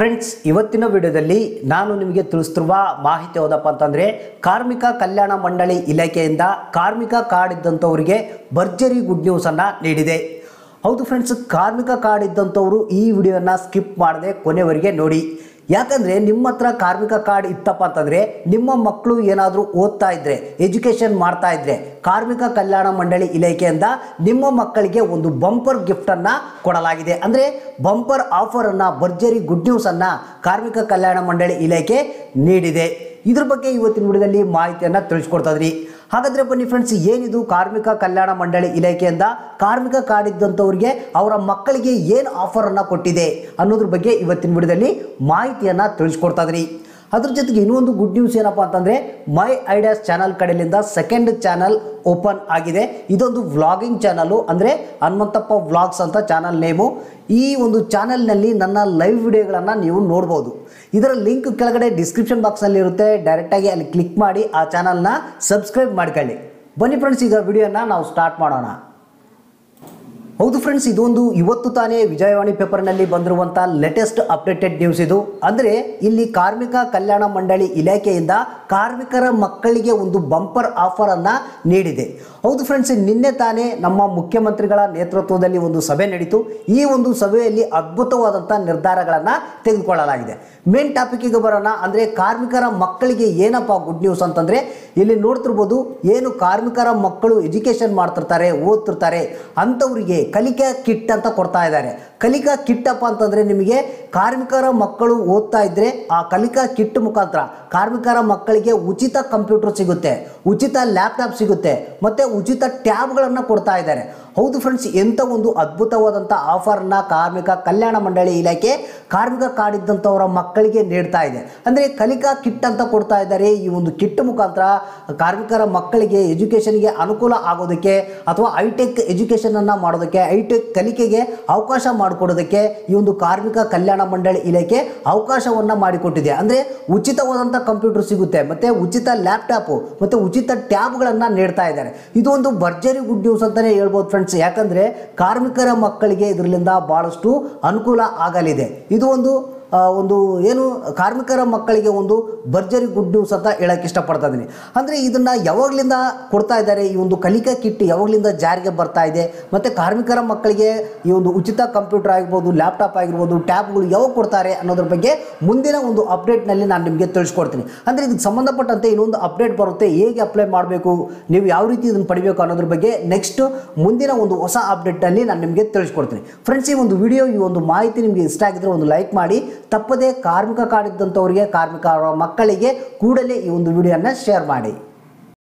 friends ಇವತ್ತಿನ ವಿಡಿಯೋದಲ್ಲಿ ನಾನು ನಿಮಗೆ ತಿಳಿಸ್ತಿರುವ ಮಾಹಿತಿ ಯಾವುದಪ್ಪ ಅಂತಂದರೆ ಕಾರ್ಮಿಕ ಕಲ್ಯಾಣ ಮಂಡಳಿ ಇಲಾಖೆಯಿಂದ ಕಾರ್ಮಿಕ ಕಾರ್ಡ್ ಇದ್ದಂಥವರಿಗೆ ಭರ್ಜರಿ ಗುಡ್ ನ್ಯೂಸನ್ನು ನೀಡಿದೆ ಹೌದು ಫ್ರೆಂಡ್ಸ್ ಕಾರ್ಮಿಕ ಕಾರ್ಡ್ ಇದ್ದಂಥವರು ಈ ವಿಡಿಯೋನ ಸ್ಕಿಪ್ ಮಾಡದೆ ಕೊನೆವರೆಗೆ ನೋಡಿ ಯಾಕಂದರೆ ನಿಮ್ಮ ಹತ್ರ ಕಾರ್ಮಿಕ ಕಾರ್ಡ್ ಇತ್ತಪ್ಪ ಅಂತಂದರೆ ನಿಮ್ಮ ಮಕ್ಕಳು ಏನಾದರೂ ಓದ್ತಾ ಇದ್ರೆ ಎಜುಕೇಷನ್ ಮಾಡ್ತಾ ಇದ್ರೆ ಕಾರ್ಮಿಕ ಕಲ್ಯಾಣ ಮಂಡಳಿ ಇಲಾಖೆಯಿಂದ ನಿಮ್ಮ ಮಕ್ಕಳಿಗೆ ಒಂದು ಬಂಪರ್ ಗಿಫ್ಟನ್ನು ಕೊಡಲಾಗಿದೆ ಅಂದರೆ ಬಂಪರ್ ಆಫರನ್ನು ಭರ್ಜರಿ ಗುಡ್ ನ್ಯೂಸನ್ನು ಕಾರ್ಮಿಕ ಕಲ್ಯಾಣ ಮಂಡಳಿ ಇಲಾಖೆ ನೀಡಿದೆ ಇದ್ರ ಬಗ್ಗೆ ಇವತ್ತಿನ ವಿಡಿಯೋದಲ್ಲಿ ಮಾಹಿತಿಯನ್ನು ತಿಳಿಸ್ಕೊಡ್ತಾ ಇದ್ರಿ ಹಾಗಾದ್ರೆ ಬನ್ನಿ ಫ್ರೆಂಡ್ಸ್ ಏನಿದು ಕಾರ್ಮಿಕ ಕಲ್ಯಾಣ ಮಂಡಳಿ ಇಲಾಖೆಯಿಂದ ಕಾರ್ಮಿಕ ಕಾರ್ಡ್ ಇದ್ದಂಥವ್ರಿಗೆ ಅವರ ಮಕ್ಕಳಿಗೆ ಏನು ಆಫರನ್ನು ಕೊಟ್ಟಿದೆ ಅನ್ನೋದ್ರ ಬಗ್ಗೆ ಇವತ್ತಿನ ವಿಡಿಯೋದಲ್ಲಿ ಮಾಹಿತಿಯನ್ನು ತಿಳಿಸ್ಕೊಡ್ತಾ ಇದ್ರಿ ಅದ್ರ ಜೊತೆಗೆ ಇನ್ನೊಂದು ಗುಡ್ ನ್ಯೂಸ್ ಏನಪ್ಪ ಅಂತಂದರೆ ಮೈ ಐಡಿಯಾಸ್ ಚಾನಲ್ ಕಡೆಯಿಂದ ಸೆಕೆಂಡ್ ಚಾನಲ್ ಓಪನ್ ಆಗಿದೆ ಇದೊಂದು ವ್ಲಾಗಿಂಗ್ ಚಾನಲು ಅಂದರೆ ಹನುಮಂತಪ್ಪ ವ್ಲಾಗ್ಸ್ ಅಂತ ಚಾನಲ್ ನೇಮು ಈ ಒಂದು ಚಾನಲ್ನಲ್ಲಿ ನನ್ನ ಲೈವ್ ವಿಡಿಯೋಗಳನ್ನು ನೀವು ನೋಡ್ಬೋದು ಇದರ ಲಿಂಕ್ ಕೆಳಗಡೆ ಡಿಸ್ಕ್ರಿಪ್ಷನ್ ಬಾಕ್ಸಲ್ಲಿ ಇರುತ್ತೆ ಡೈರೆಕ್ಟಾಗಿ ಅಲ್ಲಿ ಕ್ಲಿಕ್ ಮಾಡಿ ಆ ಚಾನಲ್ನ ಸಬ್ಸ್ಕ್ರೈಬ್ ಮಾಡ್ಕೊಳ್ಳಿ ಬನ್ನಿ ಫ್ರೆಂಡ್ಸ್ ಈಗ ವಿಡಿಯೋನ ನಾವು ಸ್ಟಾರ್ಟ್ ಮಾಡೋಣ ಹೌದು ಫ್ರೆಂಡ್ಸ್ ಇದೊಂದು ಇವತ್ತು ತಾನೇ ವಿಜಯವಾಣಿ ಪೇಪರ್ನಲ್ಲಿ ಬಂದಿರುವಂಥ ಲೇಟೆಸ್ಟ್ ಅಪ್ಡೇಟೆಡ್ ನ್ಯೂಸ್ ಇದು ಅಂದರೆ ಇಲ್ಲಿ ಕಾರ್ಮಿಕ ಕಲ್ಯಾಣ ಮಂಡಳಿ ಇಲಾಖೆಯಿಂದ ಕಾರ್ಮಿಕರ ಮಕ್ಕಳಿಗೆ ಒಂದು ಬಂಪರ್ ಆಫರನ್ನು ನೀಡಿದೆ ಹೌದು ಫ್ರೆಂಡ್ಸ್ ನಿನ್ನೆ ತಾನೇ ನಮ್ಮ ಮುಖ್ಯಮಂತ್ರಿಗಳ ನೇತೃತ್ವದಲ್ಲಿ ಒಂದು ಸಭೆ ನಡೀತು ಈ ಒಂದು ಸಭೆಯಲ್ಲಿ ಅದ್ಭುತವಾದಂಥ ನಿರ್ಧಾರಗಳನ್ನು ತೆಗೆದುಕೊಳ್ಳಲಾಗಿದೆ ಮೇನ್ ಟಾಪಿಕ್ಕಿಗೆ ಬರೋಣ ಅಂದರೆ ಕಾರ್ಮಿಕರ ಮಕ್ಕಳಿಗೆ ಏನಪ್ಪ ಗುಡ್ ನ್ಯೂಸ್ ಅಂತಂದರೆ ಇಲ್ಲಿ ನೋಡ್ತಿರ್ಬೋದು ಏನು ಕಾರ್ಮಿಕರ ಮಕ್ಕಳು ಎಜುಕೇಷನ್ ಮಾಡ್ತಿರ್ತಾರೆ ಓದ್ತಿರ್ತಾರೆ ಅಂಥವರಿಗೆ ಕಲಿಕಾ ಕಿಟ್ ಅಂತ ಕೊಡ್ತಾ ಇದ್ದಾರೆ ಕಲಿಕಾ ಕಿಟ್ ಅಪ್ಪ ಅಂತಂದರೆ ನಿಮಗೆ ಕಾರ್ಮಿಕರ ಮಕ್ಕಳು ಓದ್ತಾ ಇದ್ದರೆ ಆ ಕಲಿಕಾ ಕಿಟ್ ಮುಖಾಂತರ ಕಾರ್ಮಿಕರ ಮಕ್ಕಳಿಗೆ ಉಚಿತ ಕಂಪ್ಯೂಟರ್ ಸಿಗುತ್ತೆ ಉಚಿತ ಲ್ಯಾಪ್ಟಾಪ್ ಸಿಗುತ್ತೆ ಮತ್ತು ಉಚಿತ ಟ್ಯಾಬ್ಗಳನ್ನು ಕೊಡ್ತಾ ಇದ್ದಾರೆ ಹೌದು ಫ್ರೆಂಡ್ಸ್ ಎಂಥ ಒಂದು ಅದ್ಭುತವಾದಂಥ ಆಫರ್ನ ಕಾರ್ಮಿಕ ಕಲ್ಯಾಣ ಮಂಡಳಿ ಇಲಾಖೆ ಕಾರ್ಮಿಕ ಕಾರ್ಡ್ ಇದ್ದಂಥವರ ಮಕ್ಕಳಿಗೆ ನೀಡ್ತಾ ಇದೆ ಅಂದರೆ ಕಲಿಕಾ ಕಿಟ್ ಅಂತ ಕೊಡ್ತಾ ಇದ್ದಾರೆ ಈ ಒಂದು ಕಿಟ್ ಮುಖಾಂತರ ಕಾರ್ಮಿಕರ ಮಕ್ಕಳಿಗೆ ಎಜುಕೇಷನ್ಗೆ ಅನುಕೂಲ ಆಗೋದಕ್ಕೆ ಅಥವಾ ಹೈಟೆಕ್ ಎಜುಕೇಷನನ್ನು ಮಾಡೋದಕ್ಕೆ ಹೈಟೆಕ್ ಕಲಿಕೆಗೆ ಅವಕಾಶ ಮಾಡಿಕೊಡೋದಕ್ಕೆ ಈ ಒಂದು ಕಾರ್ಮಿಕ ಕಲ್ಯಾಣ ಮಂಡಳಿ ಇಲಾಖೆ ಅವಕಾಶವನ್ನು ಮಾಡಿಕೊಟ್ಟಿದೆ ಅಂದರೆ ಉಚಿತವಾದಂಥ ಕಂಪ್ಯೂಟರ್ ಸಿಗುತ್ತೆ ಮತ್ತು ಉಚಿತ ಲ್ಯಾಪ್ಟಾಪು ಮತ್ತು ಉಚಿತ ಟ್ಯಾಬ್ಗಳನ್ನು ನೀಡ್ತಾ ಇದ್ದಾರೆ ಇದು ಒಂದು ಭರ್ಜರಿ ಗುಡ್ ನ್ಯೂಸ್ ಅಂತಲೇ ಹೇಳ್ಬೋದು ಫ್ರೆಂಡ್ಸ್ ಯಾಕಂದರೆ ಕಾರ್ಮಿಕರ ಮಕ್ಕಳಿಗೆ ಇದರಿಂದ ಭಾಳಷ್ಟು ಅನುಕೂಲ ಆಗಲಿದೆ ಇದು ಒಂದು ಆ, ಒಂದು ಏನು ಕಾರ್ಮಿಕರ ಮಕ್ಕಳಿಗೆ ಒಂದು ಭರ್ಜರಿ ಗುಡ್ ನ್ಯೂಸ್ ಅಂತ ಹೇಳಕ್ಕೆ ಇಷ್ಟಪಡ್ತಾ ಇದ್ದೀನಿ ಅಂದರೆ ಇದನ್ನು ಯಾವಾಗಲಿಂದ ಕೊಡ್ತಾ ಇದ್ದಾರೆ ಈ ಒಂದು ಕಲಿಕಾ ಕಿಟ್ ಯಾವಾಗಲಿಂದ ಜಾರಿಗೆ ಬರ್ತಾ ಇದೆ ಮತ್ತು ಕಾರ್ಮಿಕರ ಮಕ್ಕಳಿಗೆ ಈ ಒಂದು ಉಚಿತ ಕಂಪ್ಯೂಟರ್ ಆಗಿರ್ಬೋದು ಲ್ಯಾಪ್ಟಾಪ್ ಆಗಿರ್ಬೋದು ಟ್ಯಾಬ್ಗಳು ಯಾವಾಗ ಕೊಡ್ತಾರೆ ಅನ್ನೋದ್ರ ಬಗ್ಗೆ ಮುಂದಿನ ಒಂದು ಅಪ್ಡೇಟ್ನಲ್ಲಿ ನಾನು ನಿಮಗೆ ತಿಳಿಸ್ಕೊಡ್ತೀನಿ ಅಂದರೆ ಇದಕ್ಕೆ ಸಂಬಂಧಪಟ್ಟಂತೆ ಇನ್ನೊಂದು ಅಪ್ಡೇಟ್ ಬರುತ್ತೆ ಹೇಗೆ ಅಪ್ಲೈ ಮಾಡಬೇಕು ನೀವು ಯಾವ ರೀತಿ ಇದನ್ನು ಪಡಿಬೇಕು ಅನ್ನೋದ್ರ ಬಗ್ಗೆ ನೆಕ್ಸ್ಟ್ ಮುಂದಿನ ಒಂದು ಹೊಸ ಅಪ್ಡೇಟಲ್ಲಿ ನಾನು ನಿಮಗೆ ತಿಳಿಸ್ಕೊಡ್ತೀನಿ ಫ್ರೆಂಡ್ಸ್ ಈ ಒಂದು ವಿಡಿಯೋ ಈ ಒಂದು ಮಾಹಿತಿ ನಿಮಗೆ ಇಷ್ಟ ಆಗಿದ್ರೆ ಒಂದು ಲೈಕ್ ಮಾಡಿ ತಪ್ಪದೇ ಕಾರ್ಮಿಕ ಕಾರ್ಡ್ ಇದ್ದಂಥವರಿಗೆ ಕಾರ್ಮಿಕ ಮಕ್ಕಳಿಗೆ ಕೂಡಲೇ ಈ ಒಂದು ವಿಡಿಯೋನ ಶೇರ್ ಮಾಡಿ